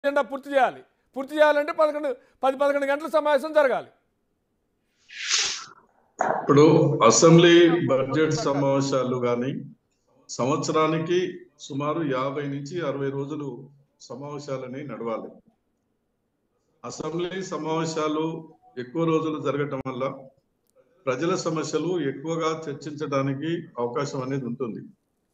Agenda పూర్తి చేయాలి పూర్తి చేయాలంటే పదకొండు పది పదకొండు గంటల సమావేశం జరగాలి ఇప్పుడు అసెంబ్లీ బడ్జెట్ సమావేశాలు కానీ సంవత్సరానికి సుమారు యాభై నుంచి అరవై రోజులు సమావేశాలని నడవాలి అసెంబ్లీ సమావేశాలు ఎక్కువ రోజులు జరగటం వల్ల ప్రజల సమస్యలు ఎక్కువగా చర్చించడానికి అవకాశం అనేది ఉంటుంది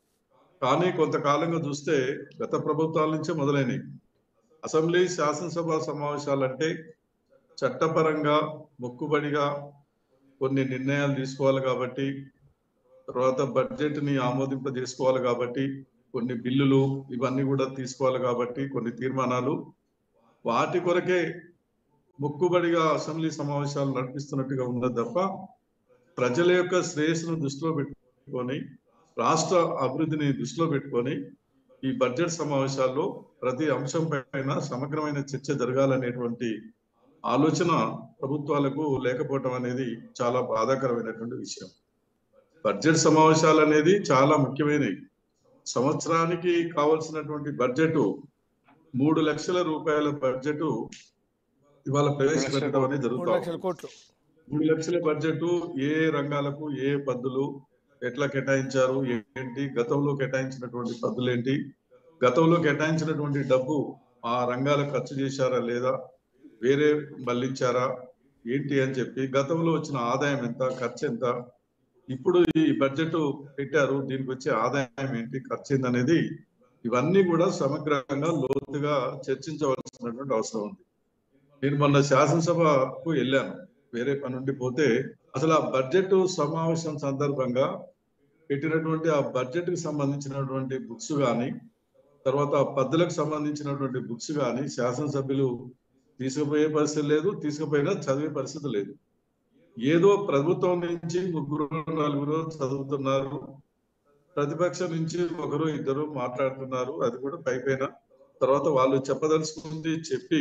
కానీ కొంతకాలంగా చూస్తే గత ప్రభుత్వాల నుంచే మొదలైనవి అసెంబ్లీ శాసనసభ సమావేశాలంటే చట్టపరంగా మొక్కుబడిగా కొన్ని నిర్ణయాలు తీసుకోవాలి కాబట్టి తర్వాత బడ్జెట్ ని ఆమోదింప చేసుకోవాలి కాబట్టి కొన్ని బిల్లులు ఇవన్నీ కూడా తీసుకోవాలి కాబట్టి కొన్ని తీర్మానాలు వాటి కొరకే మొక్కుబడిగా అసెంబ్లీ సమావేశాలు నడిపిస్తున్నట్టుగా ఉన్నది తప్ప ప్రజల యొక్క శ్రేయస్సును దృష్టిలో పెట్టుకొని రాష్ట్ర అభివృద్ధిని దృష్టిలో పెట్టుకొని ఈ బడ్జెట్ సమావేశాల్లో ప్రతి అంశం పైన సమగ్రమైన చర్చ జరగాలనేటువంటి ఆలోచన ప్రభుత్వాలకు లేకపోవటం అనేది చాలా బాధాకరమైనటువంటి విషయం బడ్జెట్ సమావేశాలు అనేది చాలా ముఖ్యమైనవి సంవత్సరానికి కావలసినటువంటి బడ్జెట్ మూడు లక్షల రూపాయల బడ్జెట్ ఇవాళ ప్రవేశపెట్టడం అనేది మూడు జరుగుతుంది లక్షల కోట్లు మూడు లక్షల బడ్జెట్ ఏ రంగాలకు ఏ పద్దులు ఎట్లా కేటాయించారు ఏంటి గతంలో కేటాయించినటువంటి పద్దులు ఏంటి గతంలో కేటాయించినటువంటి డబ్బు ఆ రంగాలకు ఖర్చు చేశారా లేదా వేరే మళ్ళించారా ఏంటి అని చెప్పి గతంలో వచ్చిన ఆదాయం ఎంత ఖర్చు ఎంత ఇప్పుడు ఈ బడ్జెట్ పెట్టారు దీనికి వచ్చే ఆదాయం ఏంటి ఖర్చు ఏంటి అనేది ఇవన్నీ కూడా సమగ్రంగా లోతుగా చర్చించవలసినటువంటి అవసరం ఉంది నేను మొన్న శాసనసభకు వెళ్ళాను వేరే పని ఉండి పోతే అసలు ఆ బడ్జెట్ సమావేశం సందర్భంగా పెట్టినటువంటి ఆ బడ్జెట్ కి సంబంధించినటువంటి బుక్స్ కానీ తర్వాత ఆ పద్ధతులకు సంబంధించినటువంటి బుక్స్ కానీ శాసనసభ్యులు తీసుకుపోయే పరిస్థితి లేదు తీసుకుపోయినా చదివే పరిస్థితి లేదు ఏదో ప్రభుత్వం నుంచి ముగ్గురు నలుగురు చదువుతున్నారు ప్రతిపక్షం నుంచి ఒకరు ఇద్దరు మాట్లాడుతున్నారు అది కూడా పైపైన తర్వాత వాళ్ళు చెప్పదలుచుకుంది చెప్పి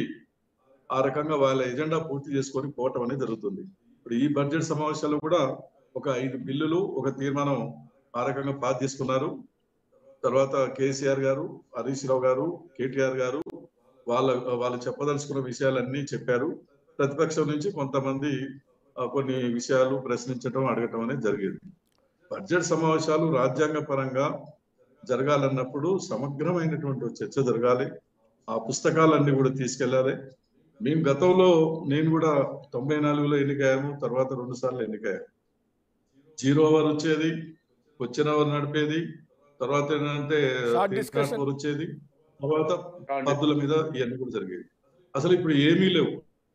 ఆ రకంగా వాళ్ళ ఎజెండా పూర్తి చేసుకొని పోవటం అనేది జరుగుతుంది ఇప్పుడు ఈ బడ్జెట్ సమావేశాలు కూడా ఒక ఐదు బిల్లులు ఒక తీర్మానం ఆ రకంగా పాస్ చేసుకున్నారు తర్వాత కేసీఆర్ గారు హరీష్ రావు గారు కేటీఆర్ గారు వాళ్ళ వాళ్ళు చెప్పదలుచుకున్న విషయాలన్నీ చెప్పారు ప్రతిపక్షం నుంచి కొంతమంది ఆ, కొన్ని విషయాలు ప్రశ్నించడం అడగటం అనేది జరిగింది బడ్జెట్ సమావేశాలు రాజ్యాంగ పరంగా జరగాలన్నప్పుడు సమగ్రమైనటువంటి ఒక చర్చ జరగాలి ఆ పుస్తకాలన్నీ కూడా తీసుకెళ్ళాలి మేము గతంలో నేను కూడా తొంభై నాలుగులో ఎన్నికయ్యాము తర్వాత రెండు సార్లు ఎన్నికయ్యాము జీరో అవర్ వచ్చేది వచ్చిన అవర్ నడిపేది తర్వాత ఏంటంటే Short ఫేస్ discussion. ట్రాన్స్ఫర్ వచ్చేది తర్వాత పద్దుల మీద ఇవన్నీ కూడా జరిగేది అసలు ఇప్పుడు ఏమీ లేవు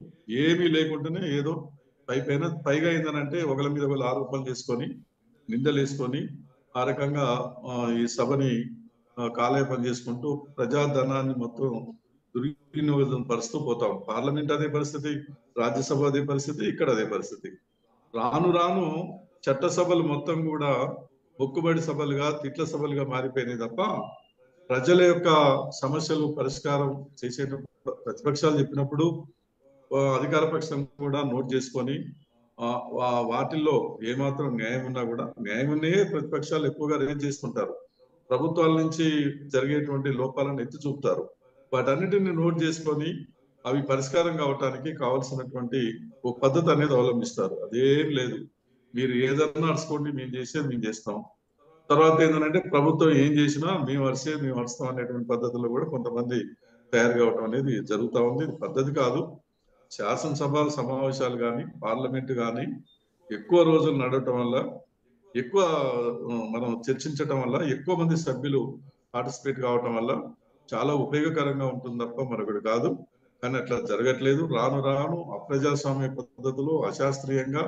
ఏమీ లేకుండానే ఏదో పై పైన పైగా ఏంటంటే ఒకళ్ళ మీద ఒకళ్ళు ఆరోపణలు చేసుకొని నిందలు వేసుకొని ఆ రకంగా ఆ, ఈ సభని ఆ, కాలయాపన చేసుకుంటూ ప్రజాధనాన్ని మొత్తం దుర్వినియోగం పరుస్తూ పోతాం పార్లమెంట్ అదే పరిస్థితి రాజ్యసభ అదే పరిస్థితి ఇక్కడ అదే పరిస్థితి రాను రాను చట్టసభలు మొత్తం కూడా మొక్కుబడి సభలుగా తిట్ల సభలుగా మారిపోయినాయి తప్ప ప్రజల యొక్క సమస్యలు పరిష్కారం చేసేటప్పుడు ప్రతిపక్షాలు చెప్పినప్పుడు ఆ, అధికార పక్షం కూడా నోట్ చేసుకొని ఆ, వా- వాటిల్లో ఏమాత్రం న్యాయం ఉన్నా కూడా న్యాయం ఉన్నే ప్రతిపక్షాలు ఎక్కువగా రేజ్ చేస్తుంటారు ప్రభుత్వాల నుంచి జరిగేటువంటి లోపాలను ఎత్తి చూపుతారు వాటన్నిటిని నోట్ చేసుకొని అవి పరిష్కారం కావటానికి కావలసినటువంటి ఒక పద్ధతి అనేది అవలంబిస్తారు అదేం లేదు మీరు ఏదన్నా నడుచుకోండి మేము చేసేది మేము చేస్తాం తర్వాత ఏంటంటే ప్రభుత్వం ఏం చేసినా మేము వరిసే మేము వరుస్తాం అనేటువంటి పద్ధతిలో కూడా కొంతమంది తయారు కావటం అనేది జరుగుతూ ఉంది ఇది పద్ధతి కాదు శాసనసభ సమావేశాలు కానీ పార్లమెంట్ కానీ ఎక్కువ రోజులు నడవటం వల్ల ఎక్కువ ఆ, మనం చర్చించటం వల్ల ఎక్కువ మంది సభ్యులు పార్టిసిపేట్ కావటం వల్ల చాలా ఉపయోగకరంగా ఉంటుంది తప్ప మరొకటి కాదు కానీ అట్లా జరగట్లేదు రాను రాను అప్రజాస్వామ్య పద్ధతిలో అశాస్త్రీయంగా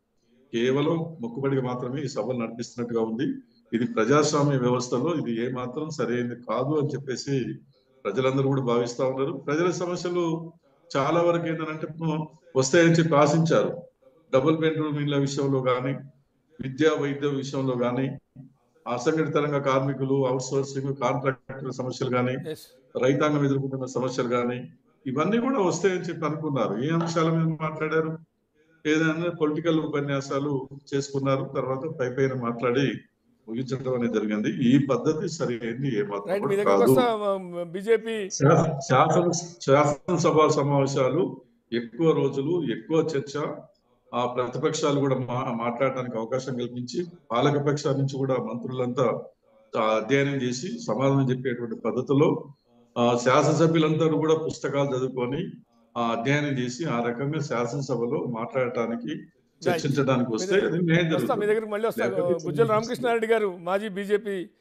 కేవలం మొక్కుబడిగా మాత్రమే ఈ సభలు నడిపిస్తున్నట్టుగా ఉంది ఇది ప్రజాస్వామ్య వ్యవస్థలో ఇది ఏ మాత్రం సరైనది కాదు అని చెప్పేసి ప్రజలందరూ కూడా భావిస్తా ఉన్నారు ప్రజల సమస్యలు చాలా వరకు ఏంటంటే వస్తాయని చెప్పి ఆశించారు డబుల్ బెడ్రూమ్ ఇళ్ల విషయంలో కానీ విద్యా వైద్య విషయంలో కానీ అసంఘటిత రంగ కార్మికులు అవుట్ సోర్సింగ్ కాంట్రాక్టర్ సమస్యలు కానీ ఎస్ రైతాంగం ఎదుర్కొంటున్న సమస్యలు కానీ ఇవన్నీ కూడా వస్తాయని చెప్పి అనుకున్నారు ఏ అంశాల మీద మాట్లాడారు ఏదైనా పొలిటికల్ ఉపన్యాసాలు చేసుకున్నారు తర్వాత పై పైన మాట్లాడి ముగించడం అనేది జరిగింది ఈ పద్ధతి సరైనది రైట్ ఏమాత్రం మీ కూడా దగ్గరకు కాదు వస్తా బీజేపీ శాస- శాసన శాసనసభ సమావేశాలు ఎక్కువ రోజులు ఎక్కువ చర్చ ఆ ప్రతిపక్షాలు కూడా మా మాట్లాడడానికి అవకాశం కల్పించి పాలక పక్షాల నుంచి కూడా మంత్రులంతా ఆ, అధ్యయనం చేసి సమాధానం చెప్పేటువంటి పద్ధతిలో ఆ, శాసనసభ్యులందరూ కూడా పుస్తకాలు చదువుకొని ఆ, అధ్యయనం చేసి ఆ రకంగా శాసనసభలో మాట్లాడటానికి చర్చించడానికి వస్తే అది న్యాయం వస్తా మీ జరుగుతుంది దగ్గరికి మళ్ళీ వస్తా లేకపోతే గుజ్జల రామకృష్ణారెడ్డి గారు మాజీ బీజేపీ